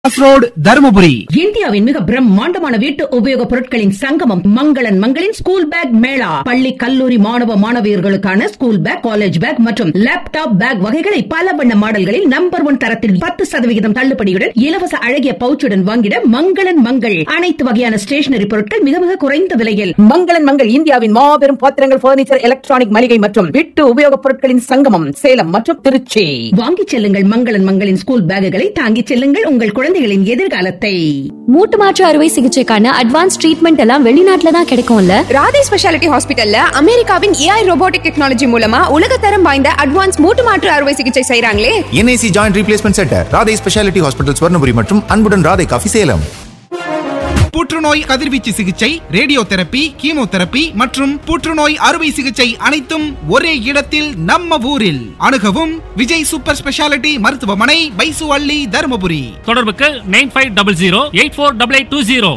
Road Dharmapuri இந்தியாவின் மிக பிரம்மாண்டமான வீட்டு உபயோகப் பொருட்களின் சங்கமம் மங்களன் மங்களின் ஸ்கூல் பேக் மேளா பள்ளி கல்லூரி மாணவ மாணவியர்களுக்கான ஸ்கூல் பேக் காலேஜ் பேக் மற்றும் லேப்டாப் பேக் வகைகளை பல வண்ண மாடல்களில் நம்பர் ஒன் தரத்தில் பத்து சதவிகிதம் தள்ளுபடியுடன் இலவச அழகிய பவுச்சுடன் வாங்கிட மங்களன் மங்கள் அனைத்து வகையான ஸ்டேஷனரி பொருட்கள் மிக மிக குறைந்த விலையில் மங்களன் மங்கள் இந்தியாவின் மாபெரும் பாத்திரங்கள் பர்னிச்சர் எலக்ட்ரானிக் மளிகை மற்றும் வீட்டு உபயோகப் பொருட்களின் சங்கமம் சேலம் மற்றும் திருச்சி வாங்கிச் செல்லுங்கள் மங்களன் மங்களின் ஸ்கூல் பேக்குகளை தாங்கிச் செல்லுங்கள் உங்கள் குழந்தைகளின் எதிர்காலத்தை மூட்டு மாற்று அறுவை சிகிச்சைக்கான அட்வான்ஸ் ட்ரீட்மெண்ட் எல்லாம் வெளிநாட்டுல தான் கிடைக்கும்ல ராதே ஸ்பெஷாலிட்டி ஹாஸ்பிட்டல்ல அமெரிக்காவின் ஏஐ ரோபோட்டிக் டெக்னாலஜி மூலமா உலகத்தரம் வாய்ந்த அட்வான்ஸ் மூட்டு மாற்று அறுவை சிகிச்சை செய்றாங்களே NIC joint replacement centre Radhai speciality hospital Swarnapuri மற்றும் அன்புடன் ராதை காஃபி சேலம் புற்றுநோய் கதிர்வீச்சு சிகிச்சை ரேடியோ தெரப்பி கீமோதெரப்பி மற்றும் புற்றுநோய் அறுவை சிகிச்சை அனைத்தும் ஒரே இடத்தில் நம்ம ஊரில் அணுகவும் விஜய் சூப்பர் ஸ்பெஷாலிட்டி மருத்துவமனை பைசு அள்ளி தருமபுரி தொடர்புக்கு nine five double zero eight four double eight two zero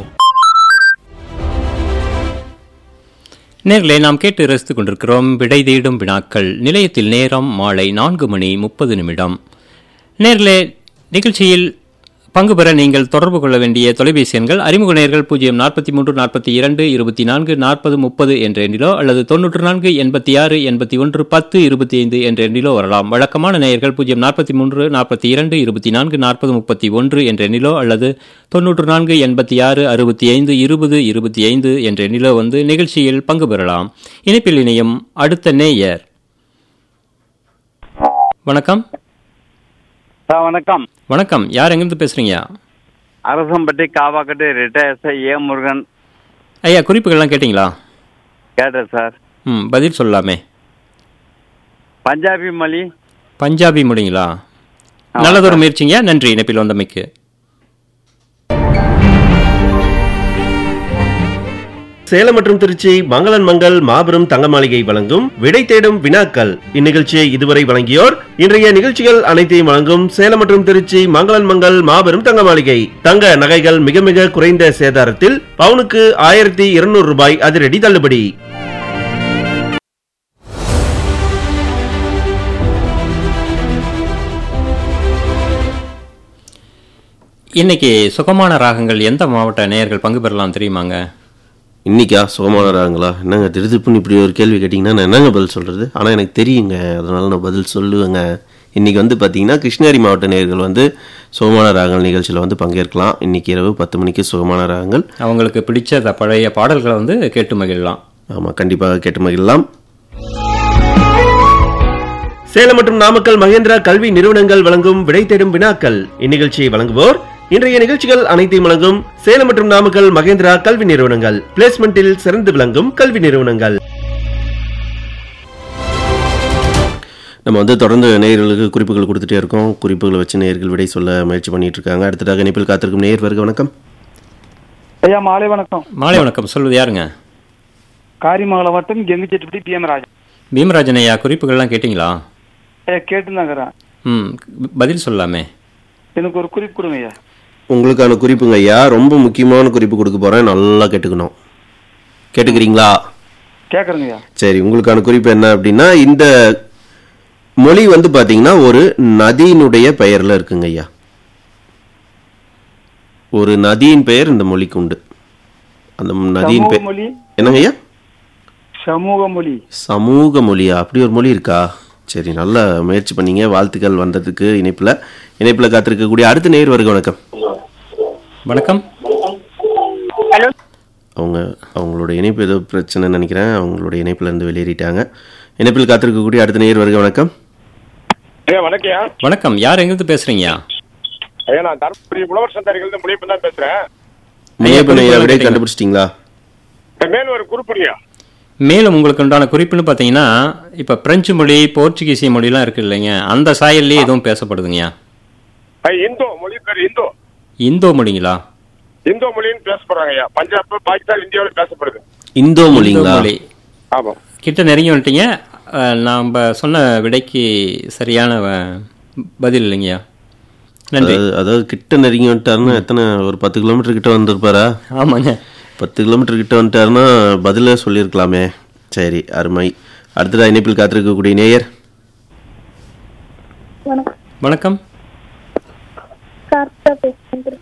நேர்களே நாம் கேட்டு ரசித்துக் கொண்டிருக்கிறோம் விடை தேடும் வினாக்கள் நிலையத்தில் நேரம் மாலை நான்கு மணி முப்பது நிமிடம் நேர்களே நிகழ்ச்சியில் பங்கு பெற நீங்கள் தொடர்பு கொள்ள வேண்டிய தொலைபேசி எண்கள் அறிமுக நேர்கள் பூஜ்ஜியம் நாற்பத்தி மூன்று நாற்பத்தி இரண்டு இருபத்தி நான்கு நாற்பது முப்பது என்ற எண்ணிலோ அல்லது தொன்னூற்று நான்கு எண்பத்தி ஆறு எண்பத்தி ஒன்று பத்து இருபத்தி ஐந்து என்ற எண்ணிலோ வரலாம் வழக்கமான நேயர்கள் பூஜ்ஜியம் நாற்பத்தி மூன்று நாற்பத்தி இரண்டு இருபத்தி நான்கு நாற்பது முப்பத்தி ஒன்று என்ற எண்ணிலோ அல்லது தொன்னூற்று நான்கு எண்பத்தி ஆறு அறுபத்தி ஐந்து இருபது இருபத்தி ஐந்து என்ற எண்ணிலோ வந்து நிகழ்ச்சியில் பங்கு பெறலாம் இணைப்பில் இணையும் அடுத்த நேயர் வணக்கம் சார் வணக்கம் வணக்கம் யார் எங்கிருந்து பேசுறீங்க அரசம்பட்டி காவாக்கட்டு ரிட்டையர்ஸ் ஏ முருகன் ஐயா குறிப்புகள்லாம் கேட்டிங்களா கேட்டேன் சார் ம் பதில் சொல்லலாமே பஞ்சாபி மொழி பஞ்சாபி முடிங்களா ஆமா, நல்லதொரு சார். முயற்சிங்க நன்றி இணைப்பில் வந்தமைக்கு சேலம் மற்றும் திருச்சி மங்களன் மங்கள் மாபெரும் தங்க மாளிகை வழங்கும் விடை தேடும் வினாக்கள் இந்நிகழ்ச்சியை இதுவரை வழங்கியோர் இன்றைய நிகழ்ச்சிகள் அனைத்தையும் வழங்கும் சேலம் மற்றும் திருச்சி மங்களன் மங்கள் மாபெரும் தங்க மாளிகை தங்க நகைகள் மிக மிக குறைந்த சேதாரத்தில் பவுனுக்கு ஆயிரத்தி இருநூறு ரூபாய் அதிரடி தள்ளுபடி இன்னைக்கு சுகமான ராகங்கள் எந்த மாவட்ட நேயர்கள் பங்கு பெறலாம் தெரியுமாங்க இன்னைக்கா சுகமானராங்களா என்னங்க திருதிப்புன்னு இப்படி ஒரு கேள்வி கேட்டிங்கன்னா நான் என்னங்க பதில் சொல்றது ஆனால் எனக்கு தெரியுங்க அதனால நான் பதில் சொல்லுவேங்க இன்னைக்கு வந்து பார்த்தீங்கன்னா கிருஷ்ணகிரி மாவட்ட நேயர்கள் வந்து சுகமான ராகங்கள் நிகழ்ச்சியில் வந்து பங்கேற்கலாம் இன்னைக்கு இரவு பத்து மணிக்கு சுகமான ராகங்கள் அவங்களுக்கு பிடிச்ச த- பழைய பாடல்களை வந்து கேட்டு மகிழலாம் ஆமாம் கண்டிப்பாக கேட்டு மகிழலாம் சேலம் மற்றும் நாமக்கல் மகேந்திரா கல்வி நிறுவனங்கள் வழங்கும் விடை தேடும் வினாக்கள் இந்நிகழ்ச்சியை வழங்குவோர் இன்றைய நிகழ்ச்சிகள் அனைத்தையும் வழங்கும் சேலம் மற்றும் நாமக்கல் மகேந்திரா கல்வி நிறுவனங்கள் பிளேஸ்மெண்டில் சிறந்து விளங்கும் கல்வி நிறுவனங்கள் நம்ம வந்து தொடர்ந்து நேயர்களுக்கு குறிப்புகள் கொடுத்துட்டே இருக்கோம் குறிப்புகளை வச்சு நேயர்கள் விடை சொல்ல முயற்சி பண்ணிட்டு இருக்காங்க அடுத்ததாக இணைப்பில் காத்திருக்கும் நேயர் வருக வணக்கம் ஐயா மாலை வணக்கம் மாலை வணக்கம் சொல்வது யாருங்க காரிமங்கலம் வட்டம் கெங்கிச்செட்டிப்பட்டி பிஎம் ராஜா பீமராஜன் ஐயா குறிப்புகள்லாம் கேட்டிங்களா ஐயா கேட்டுதாங்கிறேன் ம் பதில் சொல்லலாமே எனக்கு ஒரு குறிப்பு கொடுங்க ஐயா உங்களுக்கான குறிப்புங்க ஐயா ரொம்ப முக்கியமான குறிப்பு கொடுக்க போறேன் நல்லா கேட்டுக்கணும் கேட்டுக்கிறீங்களா கேட்குறேங்க ஐயா சரி உங்களுக்கான குறிப்பு என்ன அப்படின்னா இந்த மொழி வந்து பாத்தீங்கன்னா ஒரு நதியினுடைய பெயர்ல இருக்குங்க ஐயா ஒரு நதியின் பெயர் இந்த மொழிக்கு உண்டு அந்த நதியின் சமூக பெயர் மொழி என்னங்க ஐயா சமூக மொழி சமூக மொழியா அப்படி ஒரு மொழி இருக்கா சரி நல்ல முயற்சி பண்ணீங்க வாழ்த்துக்கள் வந்ததுக்கு இணைப்புல இணைப்புல காத்திருக்கக்கூடிய அடுத்த நேர் வருக வணக்கம் வணக்கம் அவங்க அவங்களோட இணைப்பு ஏதோ பிரச்சனைன்னு நினைக்கிறேன் அவங்களோட இணைப்புல இருந்து வெளியேறிட்டாங்க இணைப்பில் காத்திருக்கக்கூடிய அடுத்த நேர் வருக வணக்கம் ஐயா வணக்கம்யா வணக்கம் யார் எங்கிருந்து பேசுறீங்க ஐயா நான் தருமபுரி உழவர் சந்தாரிகள் முனிப்பு தான் பேசுறேன் முனியப்பன் ஐயா விடை கேட்டீங்க. கண்டுபிடிச்சிட்டீங்களா மேல் ஒரு குறிப்பிடுயா மேலும் உங்களுக்கு உண்டான குறிப்புன்னு பார்த்தீங்கன்னா இப்போ பிரெஞ்சு மொழி போர்ச்சுகீசிய மொழிலாம் இருக்கு இல்லைங்க அந்த சாயல்லே எதுவும் பேசப்படுதுங்கய்யா இந்தோ மொழி பேர் இந்தோ இந்தோ மொழிங்களா இந்தோ மொழின்னு பேசப்படுறாங்க ஐயா பஞ்சாப் பாகிஸ்தான் இந்தியாவில் பேசப்படுது இந்தோ இந்தோ மொழிங்களா மொழி ஆமா கிட்ட நெருங்கி வந்துட்டீங்க அஹ், நாம் சொன்ன விடைக்கு சரியான அஹ், பதில் இல்லைங்கய்யா நன்றி அதாவது அதாவது கிட்ட நெருங்கி வந்துட்டாருன்னா எத்தனை ஒரு பத்து கிலோமீட்டர் கிட்ட வந்திருப்பாரா ஆமாங்க பத்து கிலோமீட்டர் கிட்ட வந்துட்டாருன்னா பதிலே சொல்லியிருக்கலாமே சரி அருமை அடுத்ததா இணைப்பில் காத்திருக்கக்கூடிய நேயர் வணக்கம் கார்த்திகா பேசுறேன்